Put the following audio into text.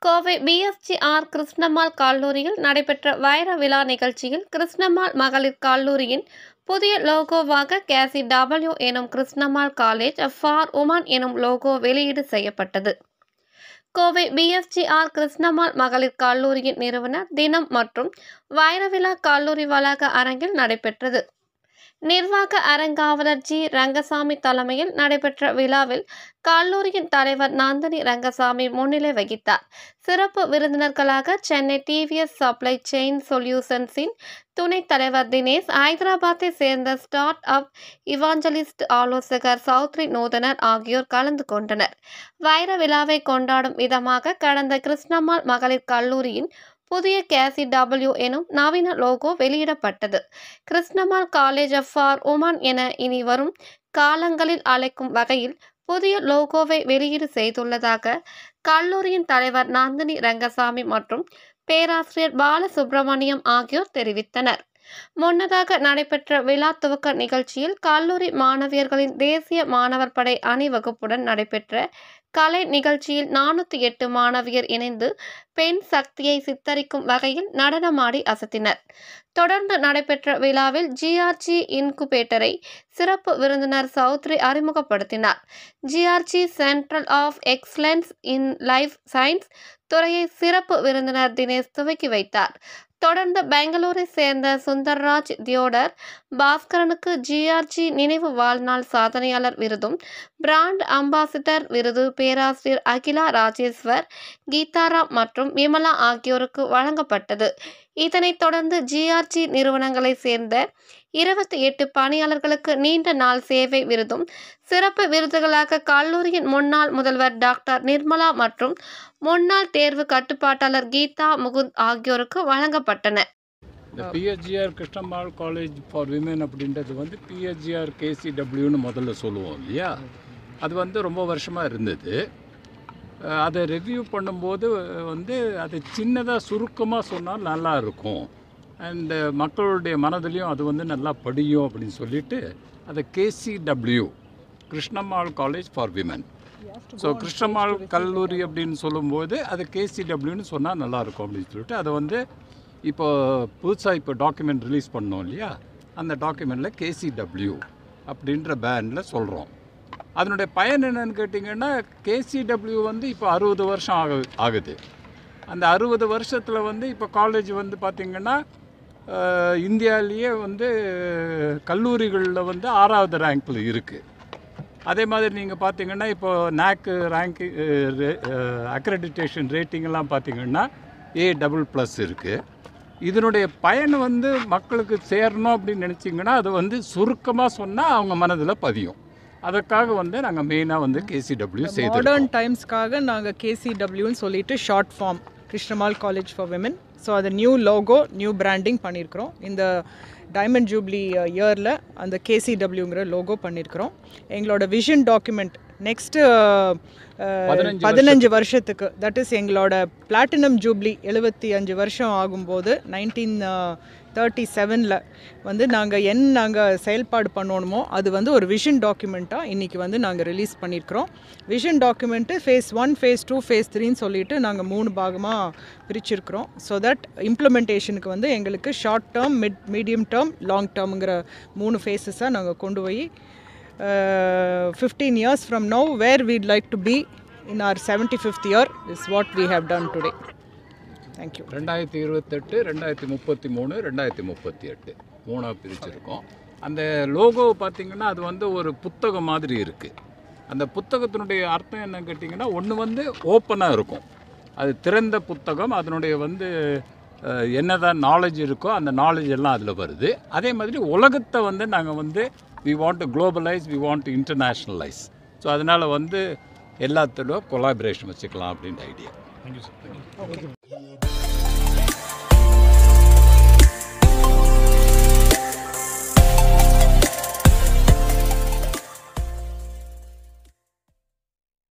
Kovai PSGR Krishnammal கல்லூரியில் நடைபெற்ற வைர விழா நிகழ்ச்சியில் கிருஷ்ணம்மாள் மகளிர் கல்லூரியின் புதிய லோகோவாக கேசி டபிள்யூ எனும் கிருஷ்ணம்மாள் காலேஜ் ஃபார் உமன் எனும் லோகோ வெளியீடு செய்யப்பட்டது கோவை பிஎஸ்ஜிஆர் கிருஷ்ணம்மாள் மகளிர் கல்லூரியின் நிறுவனர் தினம் மற்றும் வைரவிழா கல்லூரி வளாக அரங்கில் நடைபெற்றது நிர்வாக அரங்காவலர் ஜி ரங்கசாமி தலைமையில் நடைபெற்ற விழாவில் கல்லூரியின் தலைவர் நந்தினி ரங்கசாமி முன்னிலை வகித்தார் சிறப்பு விருந்தினர்களாக சென்னை டிவிஎஸ் சப்ளை செயின் சொல்யூஷன்ஸின் துணைத் தலைவர் தினேஷ் ஐதராபாத்தை சேர்ந்த ஸ்டார்ட் அப் இவாஞ்சலிஸ்ட் ஆலோசகர் சௌத்ரி நூதனர் ஆகியோர் கலந்து கொண்டனர் வைர விழாவை கொண்டாடும் விதமாக கடந்த கிருஷ்ணம்மாள் மகளிர் கல்லூரியின் புதிய கேசி டபிள்யூ எனும் நவீன லோகோ வெளியிடப்பட்டது கிருஷ்ணம்மாள் காலேஜ் ஃபார் உமன் என இனி வரும் காலங்களில் அழைக்கும் வகையில் புதிய லோகோவை வெளியீடு செய்துள்ளதாக கல்லூரியின் தலைவர் நந்தினி ரங்கசாமி மற்றும் பேராசிரியர் பாலசுப்ரமணியம் ஆகியோர் தெரிவித்தனர் முன்னதாக நடைபெற்ற விழா துவக்க நிகழ்ச்சியில் கல்லூரி மாணவியர்களின் தேசிய மாணவர் படை அணிவகுப்புடன் நடைபெற்ற கலை நிகழ்ச்சியில் நானூற்றி எட்டு மாணவியர் இணைந்து பெண் சக்தியை சித்தரிக்கும் வகையில் நடனமாடி அசத்தினர் தொடர்ந்து நடைபெற்ற விழாவில் ஜிஆர்ஜி இன்குபேட்டரை சிறப்பு விருந்தினர் சௌத்ரி அறிமுகப்படுத்தினார் GRG central of excellence in life science துறையை சிறப்பு விருந்தினர் தினேஷ் துவக்கி வைத்தார் தொடர்ந்து பெங்களூரை சேர்ந்த சுந்தர்ராஜ் தியோடர் பாஸ்கரனுக்கு ஜிஆர்ஜி நினைவு வாழ்நாள் சாதனையாளர் விருதும் பிராண்ட் அம்பாசிடர் விருது பேராசிரியர் அகிலா ராஜேஸ்வர் கீதாராம் மற்றும் விமலா ஆகியோருக்கு வழங்கப்பட்டது இதனைத் தொடர்ந்து ஜிஆர்ஜி நிறுவனங்களைச் சேர்ந்த இருபத்தி எட்டு பணியாளர்களுக்கு நீண்ட நாள் சேவை விருதும் சிறப்பு விருதுகளாக கல்லூரியின் முன்னாள் முதல்வர் டாக்டர் நிர்மலா மற்றும் முன்னாள் தேர்வு கட்டுப்பாட்டாளர் கீதா முகுந்த் ஆகியோருக்கு வழங்கப்பட்டன இந்த PHGR Krishnammal college for women அப்படின்றது வந்து பிஹெச்ஜிஆர் கேசிடபிள்யூன்னு முதல்ல சொல்லுவோம் இல்லையா அது வந்து ரொம்ப வருஷமாக இருந்தது அஹ் அதை ரிவ்யூ பண்ணும்போது வந்து அது சின்னதாக சுருக்கமாக சொன்னால் நல்லா இருக்கும் அண்டு மக்களுடைய மனதிலையும் அது வந்து நல்லா படியும் அப்படின்னு சொல்லிட்டு அதை KCW Krishnammal college for women so Krishnammal கல்லூரி அப்படின்னு சொல்லும்போது அது கேசிடபிள்யூன்னு சொன்னால் நல்லாயிருக்கும் அப்படின்னு சொல்லிட்டு அதை வந்து இப்போ புதுசாக இப்போ டாக்குமெண்ட் ரிலீஸ் பண்ணோம் இல்லையா அந்த டாக்குமெண்ட்டில் கேசிடபிள்யூ அப்படின்ற பேண்டில் சொல்கிறோம் அதனுடைய பயன் என்னன்னு கேட்டிங்கன்னா கேசிடபிள்யூ வந்து இப்போ அறுபது வருஷம் ஆகு ஆகுது அந்த அறுபது வருஷத்தில் வந்து இப்போ காலேஜ் வந்து பார்த்திங்கன்னா அஹ், இந்தியாவிலேயே வந்து கல்லூரிகளில் வந்து ஆறாவது ரேங்க்கில் இருக்குது அதே மாதிரி நீங்கள் பார்த்தீங்கன்னா இப்போ நேக்கு ரேங்க் அக்ரெடிட்டேஷன் ரேட்டிங்லாம் பார்த்தீங்கன்னா ஏ டபுள் ப்ளஸ் இருக்குது இதனுடைய பயன் வந்து மக்களுக்கு சேரணும் அப்படின்னு நினச்சிங்கன்னா அது வந்து சுருக்கமாக சொன்னால் அவங்க மனதில் பதியும் அதற்காக வந்து நாங்கள் மெயினாக வந்து கேசிடபிள்யூ மாடர்ன் செய்திருக்கோம் டைம்ஸ்க்காக நாங்கள் கேசிடபிள்யூன்னு சொல்லிட்டு short form Krishnammal college for women so அது நியூ லோகோ நியூ பிராண்டிங் பண்ணியிருக்கிறோம் இந்த டைமண்ட் ஜூப்ளி இயரில் அந்த கேசிடபிள்யூங்கிற லோகோ பண்ணியிருக்கிறோம் எங்களோட விஷன் டாக்குமெண்ட் நெக்ஸ்ட்டு பதினஞ்சு பதினஞ்சு வருஷத்துக்கு தட் இஸ் எங்களோட பிளாட்டினம் ஜூப்ளி எழுபத்தி அஞ்சு வருஷம் ஆகும்போது நைன்டீன் தேர்ட்டி செவனில் வந்து நாங்கள் என்ன நாங்கள் செயல்பாடு பண்ணணுமோ அது வந்து ஒரு விஷன் டாக்குமெண்ட்டாக இன்றைக்கி வந்து நாங்கள் ரிலீஸ் பண்ணியிருக்கிறோம் vision document phase one phase two phase த்ரீன்னு சொல்லிட்டு நாங்கள் மூணு பாகமாக பிரிச்சிருக்கிறோம் ஸோ தட் இம்ப்ளிமெண்டேஷனுக்கு வந்து எங்களுக்கு short term mid medium term long டேர்முங்கிற மூணு ஃபேஸஸாக நாங்கள் கொண்டு போய் fifteen years from now where we'd like to be in our seventy fifth year is what we have done today thank you ரெண்டாயிரத்தி இருபத்தெட்டு ரெண்டாயிரத்தி முப்பத்தி மூணு ரெண்டாயிரத்தி முப்பத்தி எட்டு மூணாக பிரிச்சிருக்கோம் அந்த லோகோ பார்த்தீங்கன்னா அது வந்து ஒரு புத்தகம் மாதிரி இருக்குது அந்த புத்தகத்தினுடைய அர்த்தம் என்னன்னு கேட்டிங்கன்னா ஒன்று வந்து ஓப்பனாக இருக்கும் அது திறந்த புத்தகம் அதனுடைய வந்து அஹ், என்னதான் நாலேஜ் இருக்கோ அந்த நாலேஜ் எல்லாம் அதில் வருது அதே மாதிரி உலகத்தை வந்து நாங்கள் வந்து we want to globalise we want to internationalise so அதனால் வந்து எல்லாத்தோட கொலாபரேஷன் வச்சுக்கலாம் அப்படின்ற ஐடியா தேங்க்யூ சார்